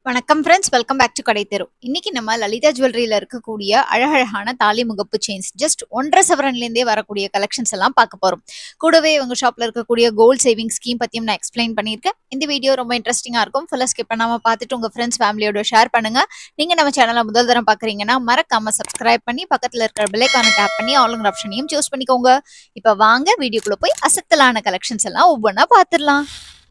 வணக்கம் friends welcome back to கடை தெரு இன்னைக்கு நம்ம லலிதா ஜுவல்லரியில இருக்கக்கூடிய அழகழகான தாலி முகப்பு செயின்ஸ் ஜஸ்ட் ஒன்றரை சவரன்லேருந்தே வரக்கூடிய கலெக்ஷன்ஸ் எல்லாம் பார்க்க போறோம் கூடவே உங்க ஷாப்ல இருக்கக்கூடிய கோல்ட் சேவிங் ஸ்கீம் பத்தியும் நான் எக்ஸ்பிளைன் பண்ணியிருக்கேன் இந்த வீடியோ ரொம்ப இன்ட்ரெஸ்டிங்கா இருக்கும் ஃபுல்லா ஸ்கிப் பண்ணாம பார்த்துட்டு உங்க ஃப்ரெண்ட்ஸ் ஃபேமிலியோட ஷேர் பண்ணுங்க நீங்க நம்ம சேனலை முதல் தரம் பாக்குறீங்கன்னா மறக்காம சப்ஸ்கிரைப் பண்ணி பக்கத்துல இருக்கிற பெல்லைக்கான டேப் பண்ணி ஆளுங்கிற ஆப்ஷனையும் சூஸ் பண்ணிக்கோங்க இப்போ வாங்க வீடியோக்குள்ள போய் அசத்தலான கலெக்ஷன்ஸ் எல்லாம் ஒவ்வொன்றா பார்த்துடலாம்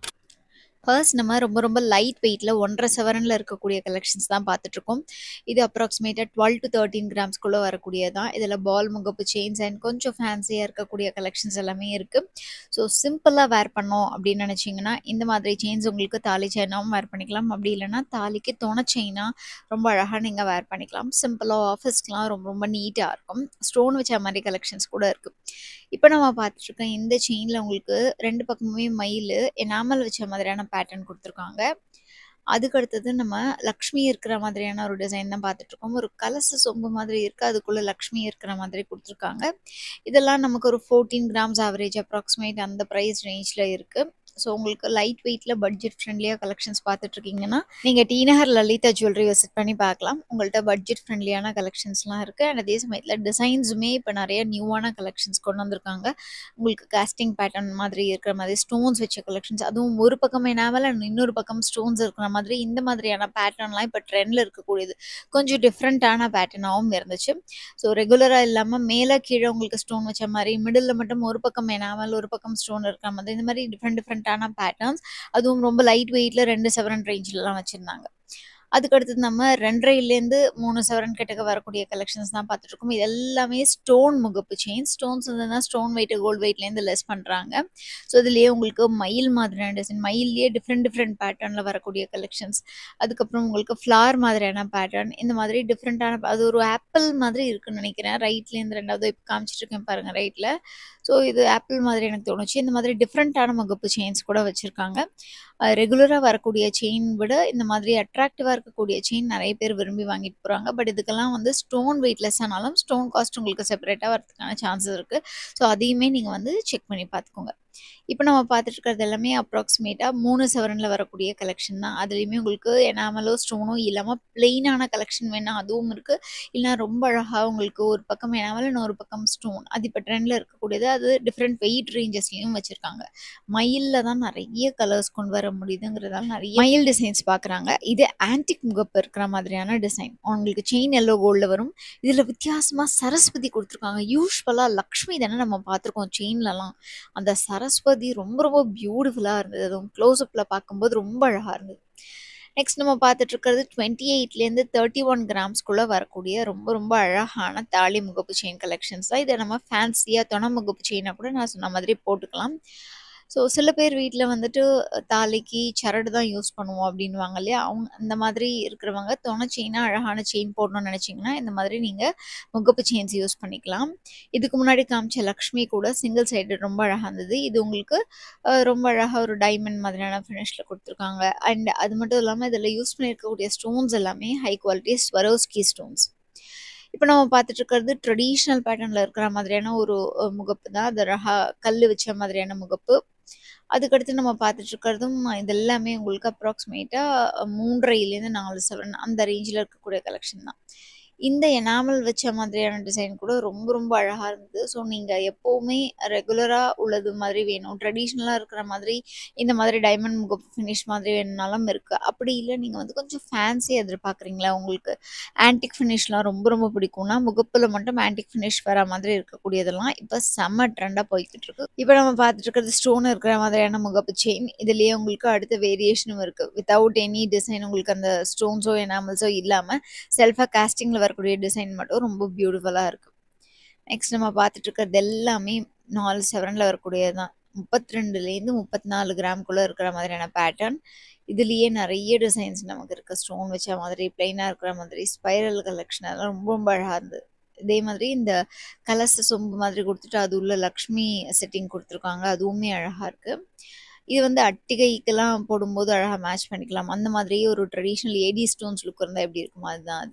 ஃபர்ஸ்ட் நம்ம ரொம்ப ரொம்ப லைட் வெயிட்டில் ஒன்றரை செவரனில் இருக்கக்கூடிய கலெக்ஷன்ஸ் தான் பார்த்துட்ருக்கோம் இது அப்ராக்சிமேட்டாக டுவெல் டு தேர்ட்டீன் கிராம்ஸ்குள்ளே வரக்கூடியது தான் இதில் பால் முகப்பு செயின்ஸ் அண்ட் கொஞ்சம் ஃபேன்சியாக இருக்கக்கூடிய கலெக்ஷன்ஸ் எல்லாமே இருக்குது ஸோ சிம்பிளாக வேர் பண்ணோம் அப்படின்னு நினச்சிங்கன்னா இந்த மாதிரி செயின்ஸ் உங்களுக்கு தாலி செயினாகவும் வேர் பண்ணிக்கலாம் அப்படி இல்லைன்னா தாலிக்கு துணை செயினாக ரொம்ப அழகாக நீங்கள் வேர் பண்ணிக்கலாம் சிம்பிளாக ஆஃபீஸ்க்குலாம் ரொம்ப ரொம்ப நீட்டாக இருக்கும் ஸ்டோன் வச்ச மாதிரி கலெக்ஷன்ஸ் கூட இருக்குது இப்போ நம்ம பார்த்துட்ருக்கோம் இந்த செயினில் உங்களுக்கு ரெண்டு பக்கமுமே மயில் எனாமல் வச்ச மாதிரியான பேட்டர்ன் கொடுத்துருக்காங்க அதுக்கு அடுத்தது நம்ம லக்ஷ்மி இருக்கிற மாதிரியான ஒரு டிசைன் தான் பார்த்துட்ருக்கோம் ஒரு கலச சொம்பு மாதிரி இருக்குது அதுக்குள்ளே லக்ஷ்மி இருக்கிற மாதிரி கொடுத்துருக்காங்க இதெல்லாம் நமக்கு ஒரு ஃபோர்டீன் கிராம்ஸ் ஆவரேஜ் அப்ராக்சிமேட் அந்த ப்ரைஸ் ரேஞ்சில் இருக்குது ஸோ உங்களுக்கு லைட் வெயிட்டில் பட்ஜெட் ஃப்ரெண்ட்லியாக கலெக்ஷன்ஸ் பார்த்துட்ருக்கீங்கன்னா நீங்கள் டி நகர் லலிதா ஜுவல்லரி விசிட் பண்ணி பார்க்கலாம் உங்கள்கிட்ட பட்ஜெட் ஃப்ரெண்ட்லியான கலெக்ஷன்ஸ்லாம் இருக்குது அண்ட் அதே சமயத்தில் டிசைன்ஸுமே இப்போ நிறைய நியூவான கலெக்ஷன்ஸ் கொண்டு வந்திருக்காங்க உங்களுக்கு காஸ்டிங் பேட்டர்ன் மாதிரி இருக்கிற மாதிரி ஸ்டோன்ஸ் வச்ச கலெக்ஷன்ஸ் அதுவும் ஒரு பக்கம் என்னாமல் இன்னொரு பக்கம் ஸ்டோன்ஸ் இருக்கிற மாதிரி இந்த மாதிரியான பேட்டர்ன்லாம் இப்போ ட்ரெண்டில் இருக்கக்கூடியது கொஞ்சம் டிஃப்ரெண்ட்டான பேட்டர்னாகவும் இருந்துச்சு ஸோ ரெகுலராக இல்லாமல் மேலே கீழே உங்களுக்கு ஸ்டோன் வச்ச மாதிரி மிடில் மட்டும் ஒரு பக்கம் என்னாமல் ஒரு பக்கம் ஸ்டோன் இருக்கிற மாதிரி இந்த மாதிரி டிஃப்ரெண்ட் டிஃப்ரெண்ட்டான பேட்டர்ன்ஸ் அதுவும் ரொம்ப லைட் வெயிட்டில் ரெண்டு செவரன் ரேஞ்சிலலாம் வச்சுருந்தாங்க அதுக்கு அடுத்தது நம்ம ரெண்டரைலேருந்து மூணு செவரன் கிட்டக்க வரக்கூடிய கலெக்ஷன்ஸ் தான் பார்த்துட்ருக்கோம் இது எல்லாமே ஸ்டோன் முகப்பு செயின் ஸ்டோன்ஸ் வந்து ஸ்டோன் வெயிட் கோல்டு வெயிட்லேருந்து லெஸ் பண்ணுறாங்க ஸோ இதுலேயே உங்களுக்கு மயில் மாதிரியான டிசைன் மயிலே டிஃப்ரெண்ட் டிஃப்ரெண்ட் பேட்டர்னில் வரக்கூடிய கலெக்ஷன்ஸ் அதுக்கப்புறம் உங்களுக்கு ஃப்ளார் மாதிரியான பேட்டர்ன் இந்த மாதிரி டிஃப்ரெண்ட்டான அது ஒரு ஆப்பிள் மாதிரி இருக்குன்னு நினைக்கிறேன் ரைட்லேருந்து ரெண்டாவது இப்போ காமிச்சிட்ருக்கேன் பாருங்கள் ரைட்டில் ஸோ இது ஆப்பிள் மாதிரி எனக்கு தோணுச்சு இந்த மாதிரி டிஃப்ரெண்ட்டான முகப்பு செயின்ஸ் கூட வச்சுருக்காங்க ரெகுலராக வரக்கூடிய செயின் விட இந்த மாதிரி அட்ராக்டிவாக இருக்கக்கூடிய செயின் நிறைய பேர் விரும்பி வாங்கிட்டு போகிறாங்க பட் இதுக்கெல்லாம் வந்து ஸ்டோன் வெயிட்லெஸ் ஆனாலும் ஸ்டோன் காஸ்ட் உங்களுக்கு செப்பரேட்டாக வரதுக்கான சான்சஸ் இருக்குது ஸோ அதையுமே நீங்கள் வந்து செக் பண்ணி பார்த்துக்கோங்க இப்போ நம்ம பார்த்துட்டு இருக்கிறது எல்லாமே அப்ராக்சிமேட்டாக மூணு செவரனில் வரக்கூடிய கலெக்ஷன் தான் அதுலேயுமே உங்களுக்கு எனாமலோ ஸ்டோனோ இல்லாமல் பிளெயினான கலெக்ஷன் வேணால் அதுவும் இருக்குது இல்லைனா ரொம்ப அழகாக உங்களுக்கு ஒரு பக்கம் எனாமல் இன்னொரு பக்கம் ஸ்டோன் அது இப்போ ட்ரெண்டில் இருக்கக்கூடியது அது டிஃப்ரெண்ட் வெயிட் ரேஞ்சஸ்லேயும் வச்சுருக்காங்க மயிலில் தான் நிறைய கலர்ஸ் கொண்டு வர முடியுதுங்கிறதால நிறைய மயில் டிசைன்ஸ் பார்க்குறாங்க இது ஆன்டிக் முகப்பு இருக்கிற மாதிரியான டிசைன் உங்களுக்கு செயின் எல்லோ கோல்டில் வரும் இதில் வித்தியாசமாக சரஸ்வதி கொடுத்துருக்காங்க யூஸ்வலாக லக்ஷ்மி தானே நம்ம பார்த்துருக்கோம் செயின்லலாம் அந்த சரஸ்வதி ரொம்ப ரொம்ப பியூட்டிஃபுல்லாக இருந்தது அதுவும் க்ளோஸ்அப்பில் பார்க்கும்போது ரொம்ப அழகாக இருந்தது நெக்ஸ்ட் நம்ம பார்த்துட்டு இருக்கிறது டுவெண்ட்டி எயிட்லேருந்து தேர்ட்டி ஒன் கிராம்ஸ்குள்ளே வரக்கூடிய ரொம்ப ரொம்ப அழகான தாலி முகப்பு செயின் கலெக்ஷன்ஸ் தான் இதை நம்ம ஃபேன்சியாக தொண முகப்பு செயினாக கூட நான் சொன்ன மாதிரி போட்டுக்கலாம் ஸோ சில பேர் வீட்டில் வந்துட்டு தாலிக்கு சரடு தான் யூஸ் பண்ணுவோம் அப்படின்வாங்க இல்லையா அவங்க அந்த மாதிரி இருக்கிறவங்க தொணை செயினாக அழகான செயின் போடணும்னு நினச்சிங்கன்னா இந்த மாதிரி நீங்கள் முகப்பு செயின்ஸ் யூஸ் பண்ணிக்கலாம் இதுக்கு முன்னாடி காமிச்ச லக்ஷ்மி கூட சிங்கிள் சைடு ரொம்ப அழகாக இருந்தது இது உங்களுக்கு ரொம்ப அழகாக ஒரு டைமண்ட் மாதிரியான ஃபினிஷில் கொடுத்துருக்காங்க அண்ட் அது மட்டும் இல்லாமல் இதில் யூஸ் பண்ணியிருக்கக்கூடிய ஸ்டோன்ஸ் எல்லாமே ஹை குவாலிட்டி ஸ்வரோஸ்கி ஸ்டோன்ஸ் இப்போ நம்ம பார்த்துட்டு இருக்கிறது ட்ரெடிஷ்னல் பேட்டர்னில் இருக்கிற மாதிரியான ஒரு முகப்பு தான் அது ரஹா கல் வச்ச மாதிரியான முகப்பு அதுக்கடுத்து நம்ம பார்த்துட்டு இருக்கிறதும் இது எல்லாமே உங்களுக்கு அப்ராக்சிமேட்டாக மூன்றரைலேருந்து நாலு செவன் அந்த ரேஞ்சில் இருக்கக்கூடிய கலெக்ஷன் தான் இந்த எனாமல் வச்ச மாதிரியான டிசைன் கூட ரொம்ப ரொம்ப அழகாக இருந்தது ஸோ நீங்கள் எப்போவுமே ரெகுலராக உள்ளது மாதிரி வேணும் ட்ரெடிஷ்னலாக இருக்கிற மாதிரி இந்த மாதிரி டைமண்ட் முகப்பு ஃபினிஷ் மாதிரி வேணுனாலும் இருக்குது அப்படி இல்லை நீங்கள் வந்து கொஞ்சம் ஃபேன்சி எதிர்பார்க்குறீங்களா உங்களுக்கு ஆன்டிக் ஃபினிஷ்லாம் ரொம்ப ரொம்ப பிடிக்கும்னா முகப்பில் மட்டும் ஆன்டிக் ஃபினிஷ் வர மாதிரி இருக்கக்கூடியதெல்லாம் இப்போ செம்ம ட்ரெண்டாக போய்கிட்டு இருக்கு இப்போ நம்ம பார்த்துட்டு இருக்கிறது ஸ்டோன் இருக்கிற மாதிரியான முகப்பு செயின் இதுலேயே உங்களுக்கு அடுத்த வேரியேஷனும் இருக்குது வித்தவுட் எனி டிசைன் உங்களுக்கு அந்த ஸ்டோன்ஸோ எனாமல்ஸோ இல்லாமல் செல்ஃபாக காஸ்டிங்கில் வரக்கூடிய டிசைன் மட்டும் ரொம்ப பியூட்டிஃபுல்லாக இருக்குது நெக்ஸ்ட் நம்ம பார்த்துட்டு இருக்கிறது எல்லாமே நாலு செவரனில் வரக்கூடியது தான் முப்பத்தி ரெண்டுலேருந்து முப்பத்தி நாலு கிராம்குள்ளே இருக்கிற மாதிரியான பேட்டர்ன் இதுலேயே நிறைய டிசைன்ஸ் நமக்கு இருக்குது ஸ்டோன் வச்ச மாதிரி பிளைனாக இருக்கிற மாதிரி ஸ்பைரல் கலெக்ஷன் அதெல்லாம் ரொம்ப ரொம்ப அழகாக இருந்தது இதே மாதிரி இந்த கலச சொம்பு மாதிரி கொடுத்துட்டு அது உள்ள லக்ஷ்மி செட்டிங் கொடுத்துருக்காங்க அதுவுமே அழகாக இருக்குது இது வந்து அட்டிகைக்கெல்லாம் போடும்போது அழகாக மேட்ச் பண்ணிக்கலாம் அந்த மாதிரியே ஒரு ட்ரெடிஷ்னல் ஏடி ஸ்டோன்ஸ் லுக் இருந்தால் எப்படி இருக்குமோ அதுதான் அது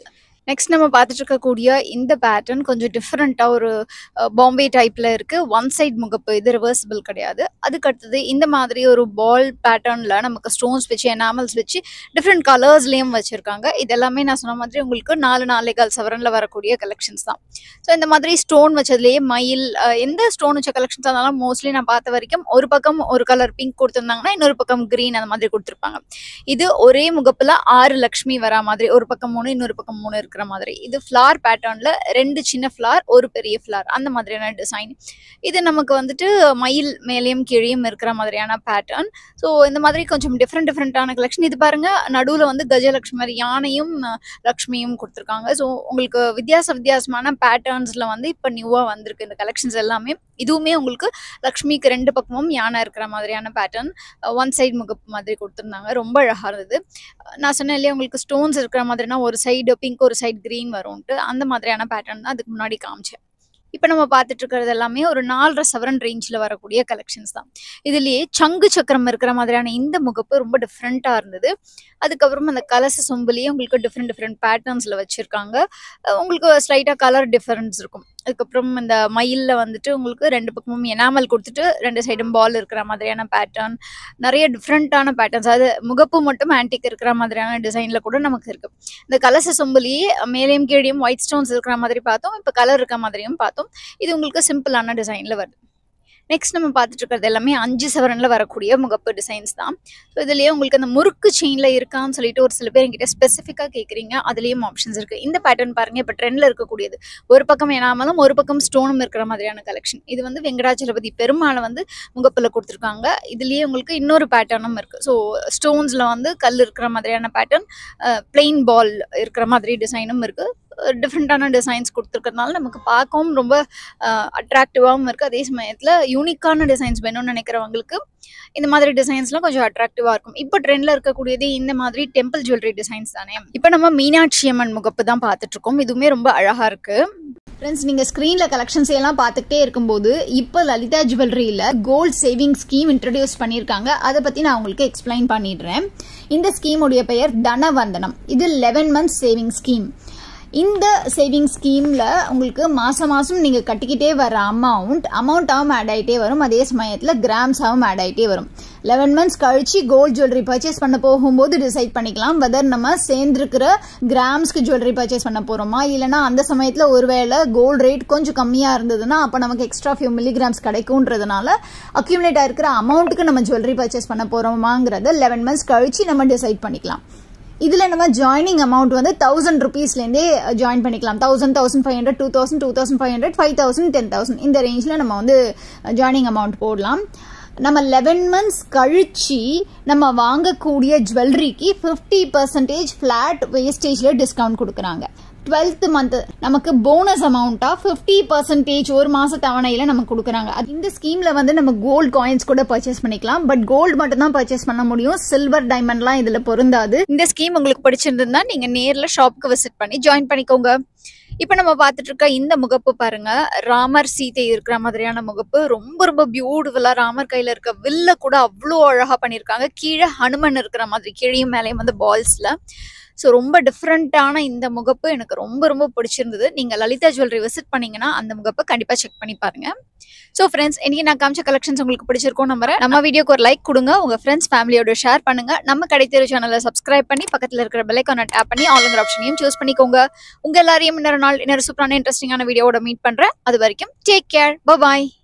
நெக்ஸ்ட் நம்ம பார்த்துட்டு இருக்கக்கூடிய இந்த பேட்டர்ன் கொஞ்சம் டிஃப்ரெண்ட்டாக ஒரு பாம்பே டைப்பில் இருக்குது ஒன் சைட் முகப்பு இது ரிவர்சிபிள் கிடையாது அதுக்கு அடுத்தது இந்த மாதிரி ஒரு பால் பேட்டர்னில் நமக்கு ஸ்டோன்ஸ் வச்சு எனாமல்ஸ் வச்சு டிஃப்ரெண்ட் கலர்ஸ்லேயும் வச்சுருக்காங்க இது எல்லாமே நான் சொன்ன மாதிரி உங்களுக்கு நாலு நாலே கால் சவரனில் வரக்கூடிய கலெக்ஷன்ஸ் தான் ஸோ இந்த மாதிரி ஸ்டோன் வச்சதுலேயே மயில் அஹ், எந்த ஸ்டோன் வச்ச கலெக்ஷன்ஸ் இருந்தாலும் மோஸ்ட்லி நான் பார்த்த வரைக்கும் ஒரு பக்கம் ஒரு கலர் பிங்க் கொடுத்துருந்தாங்கன்னா இன்னொரு பக்கம் க்ரீன் அந்த மாதிரி கொடுத்துருப்பாங்க இது ஒரே முகப்பில் ஆறு லக்ஷ்மி வரா மாதிரி ஒரு பக்கம் மூணு இன்னொரு பக்கம் மூணு இருக்கிற மாதிரி இது ஃப்ளார் பேட்டர்னில் ரெண்டு சின்ன ஃப்ளார் ஒரு பெரிய ஃப்ளார் அந்த மாதிரியான டிசைன் இது நமக்கு வந்துட்டு மயில் மேலேயும் கீழேயும் இருக்கிற மாதிரியான பேட்டர்ன் ஸோ இந்த மாதிரி கொஞ்சம் டிஃப்ரெண்ட் டிஃப்ரெண்ட்டான கலெக்ஷன் இது பாருங்க நடுவில் வந்து கஜலட்சுமி மாதிரி யானையும் அஹ், லக்ஷ்மியும் கொடுத்துருக்காங்க ஸோ உங்களுக்கு வித்தியாச வித்தியாசமான பேட்டர்ன்ஸில் வந்து இப்போ நியூவாக வந்திருக்கு இந்த கலெக்ஷன்ஸ் எல்லாமே இதுவுமே உங்களுக்கு லக்ஷ்மிக்கு ரெண்டு பக்கமும் யானை இருக்கிற மாதிரியான பேட்டர்ன் ஒன் சைடு முகப்பு மாதிரி கொடுத்துருந்தாங்க ரொம்ப அழகாக இருந்தது நான் சொன்னேன் இல்லையா உங்களுக்கு ஸ்டோன்ஸ் இருக்கிற மாதிரினா ஒரு சைடு பிங்க் ஒரு சைடு க்ரீன் வரும்ன்ட்டு அந்த மாதிரியான பேட்டர்ன் தான் அதுக்கு முன்னாடி காமிச்சேன் இப்போ நம்ம பார்த்துட்டு இருக்கிறது எல்லாமே ஒரு நாலரை சவரன் ரேஞ்சில் வரக்கூடிய கலெக்ஷன்ஸ் தான் இதுலேயே சங்கு சக்கரம் இருக்கிற மாதிரியான இந்த முகப்பு ரொம்ப டிஃப்ரெண்ட்டாக இருந்தது அதுக்கப்புறம் அந்த கலச சொம்புலேயே உங்களுக்கு டிஃப்ரெண்ட் டிஃப்ரெண்ட் பேட்டர்ன்ஸில் வச்சுருக்காங்க உங்களுக்கு ஸ்லைட்டாக கலர் டிஃபரன்ஸ் இருக்கும் அதுக்கப்புறம் இந்த மயிலில் வந்துட்டு உங்களுக்கு ரெண்டு பக்கமும் எனாமல் கொடுத்துட்டு ரெண்டு சைடும் பால் இருக்கிற மாதிரியான பேட்டர்ன் நிறைய டிஃப்ரெண்ட்டான பேட்டர்ன்ஸ் அது முகப்பு மட்டும் ஆன்டிக் இருக்கிற மாதிரியான டிசைனில் கூட நமக்கு இருக்குது இந்த கலச சொம்புலேயே மேலேயும் கீழேயும் ஒயிட் ஸ்டோன்ஸ் இருக்கிற மாதிரி பார்த்தோம் இப்போ கலர் இருக்க மாதிரியும் பார்த்தோம் இது உங்களுக்கு சிம்பிளான டிசைனில் வருது நெக்ஸ்ட் நம்ம பார்த்துட்டு இருக்கிறது எல்லாமே அஞ்சு சவரனில் வரக்கூடிய முகப்பு டிசைன்ஸ் தான் ஸோ இதுலேயே உங்களுக்கு அந்த முறுக்கு செயினில் இருக்கான்னு சொல்லிட்டு ஒரு சில பேர் என்கிட்ட ஸ்பெசிஃபிக்காக கேட்குறீங்க அதுலேயும் ஆப்ஷன்ஸ் இருக்குது இந்த பேட்டர்ன் பாருங்கள் இப்போ ட்ரெண்டில் இருக்கக்கூடியது ஒரு பக்கம் எனாமலும் ஒரு பக்கம் ஸ்டோனும் இருக்கிற மாதிரியான கலெக்ஷன் இது வந்து வெங்கடாச்சலபதி பெருமாளை வந்து முகப்பில் கொடுத்துருக்காங்க இதுலேயே உங்களுக்கு இன்னொரு பேட்டர்னும் இருக்குது ஸோ ஸ்டோன்ஸில் வந்து கல் இருக்கிற மாதிரியான பேட்டர்ன் பிளெயின் பால் இருக்கிற மாதிரி டிசைனும் இருக்குது டிஃப்ரெண்ட்டான டிசைன்ஸ் கொடுத்துருக்கறதுனால நமக்கு பார்க்கவும் ரொம்ப அட்ராக்டிவாகவும் இருக்குது அதே சமயத்தில் யூனிக்கான டிசைன்ஸ் வேணும்னு நினைக்கிறவங்களுக்கு இந்த மாதிரி டிசைன்ஸ்லாம் கொஞ்சம் அட்ராக்டிவாக இருக்கும் இப்போ ட்ரெண்டில் இருக்கக்கூடியது இந்த மாதிரி டெம்பிள் ஜுவல்லரி டிசைன்ஸ் தானே இப்போ நம்ம மீனாட்சி அம்மன் முகப்பு தான் பார்த்துட்ருக்கோம் இதுவுமே ரொம்ப அழகாக இருக்குது ஃப்ரெண்ட்ஸ் நீங்கள் ஸ்க்ரீனில் கலெக்ஷன்ஸ் எல்லாம் பார்த்துக்கிட்டே இருக்கும்போது இப்போ லலிதா ஜுவல்லரியில் கோல்ட் சேவிங் ஸ்கீம் இன்ட்ரடியூஸ் பண்ணியிருக்காங்க அதை பற்றி நான் உங்களுக்கு எக்ஸ்பிளைன் பண்ணிடுறேன் இந்த ஸ்கீமுடைய பெயர் தனவந்தனம் இது லெவன் மந்த்ஸ் சேவிங் ஸ்கீம் இந்த சேவிங் ஸ்கீமில் உங்களுக்கு மாதம் மாதம் நீங்கள் கட்டிக்கிட்டே வர அமௌண்ட் அமௌண்ட்டாகவும் ஆட் ஆகிட்டே வரும் அதே சமயத்தில் கிராம்ஸாகவும் ஆட் ஆகிட்டே வரும் லெவன் மந்த்ஸ் கழிச்சு கோல்ட் ஜுவல்லரி பர்ச்சேஸ் பண்ண போகும்போது டிசைட் பண்ணிக்கலாம் வெதர் நம்ம சேர்ந்துருக்கிற கிராம்ஸ்க்கு ஜுவல்லரி பர்ச்சேஸ் பண்ண போகிறோமா இல்லைனா அந்த சமயத்தில் ஒருவேளை கோல்ட் ரேட் கொஞ்சம் கம்மியாக இருந்ததுன்னா அப்போ நமக்கு எக்ஸ்ட்ரா ஃபியூ மில்லிகிராம்ஸ் கிடைக்கும்ன்றதுனால அக்யூமுலேட் ஆயிருக்கிற அமௌண்ட்டுக்கு நம்ம ஜுவல்லரி பர்ச்சேஸ் பண்ண போகிறோமாங்கிறத லெவன் மந்த்ஸ் கழிச்சு நம்ம டிசைட் பண்ணிக்கலாம் இதில் நம்ம ஜாயினிங் அமௌண்ட் வந்து தௌசண்ட் ருபீஸ்லேருந்தே ஜாயின் பண்ணிக்கலாம் thousand thousand five hundred two thousand two thousand five hundred five thousand ten thousand இந்த ரேஞ்சில் நம்ம வந்து ஜாயினிங் அமௌண்ட் போடலாம் நம்ம லெவன் மந்த்ஸ் கழிச்சு நம்ம வாங்கக்கூடிய ஜுவல்லரிக்கு ஃபிஃப்டி பர்சன்டேஜ் ஃப்ளாட் வேஸ்டேஜில் டிஸ்கவுண்ட் கொடுக்குறாங்க டுவெல்த் மந்த் நமக்கு போனஸ் அமௌண்ட்டா ஃபிஃப்டி பர்சன்டேஜ் ஒரு மாச தவணையில நமக்கு கொடுக்குறாங்க அது இந்த ஸ்கீம்ல வந்து நம்ம கோல்ட் காயின்ஸ் கூட பர்ச்சேஸ் பண்ணிக்கலாம் பட் கோல்டு மட்டும் தான் பர்ச்சேஸ் பண்ண முடியும் சில்வர் டைமண்ட்லாம் இதுல பொருந்தாது இந்த ஸ்கீம் உங்களுக்கு பிடிச்சிருந்ததுன்னா நீங்க நேர்ல ஷாப்க்கு விசிட் பண்ணி ஜாயின் பண்ணிக்கோங்க இப்போ நம்ம பார்த்துட்டு இருக்க இந்த முகப்பு பாருங்க ராமர் சீதை இருக்கிற மாதிரியான முகப்பு ரொம்ப ரொம்ப பியூட்டிஃபுல்லா ராமர் கையில இருக்க வில்ல கூட அவ்வளோ அழகா பண்ணியிருக்காங்க கீழே ஹனுமன் இருக்கிற மாதிரி கீழேயும் மேலேயும் வந்து பால்ஸ்ல ஸோ ரொம்ப டிஃப்ரெண்ட்டான இந்த முகப்பு எனக்கு ரொம்ப ரொம்ப பிடிச்சிருந்தது நீங்கள் லலிதா ஜுவல்லரி விசிட் பண்ணீங்கன்னா அந்த முகப்பை கண்டிப்பாக செக் பண்ணி பாருங்க ஸோ ஃப்ரெண்ட்ஸ் இன்னைக்கு நான் காமிச்ச கலெக்ஷன்ஸ் உங்களுக்கு பிடிச்சிருக்கும் நம்புறேன் நம்ம வீடியோக்கு ஒரு லைக் கொடுங்க உங்க ஃப்ரெண்ட்ஸ் ஃபேமிலியோட ஷேர் பண்ணுங்க நம்ம கடைத்தேரு சேனலை சப்ஸ்கிரைப் பண்ணி பக்கத்தில் இருக்கிற பெல்லைக்கான டேப் பண்ணி ஆளுங்கிற ஆப்ஷனையும் சூஸ் பண்ணிக்கோங்க உங்க எல்லாரையும் இன்னொரு நாள் இன்னொரு சூப்பரான இன்ட்ரெஸ்டிங்கான வீடியோவோட மீட் பண்றேன் அது வரைக்கும் டேக் கேர் பாய்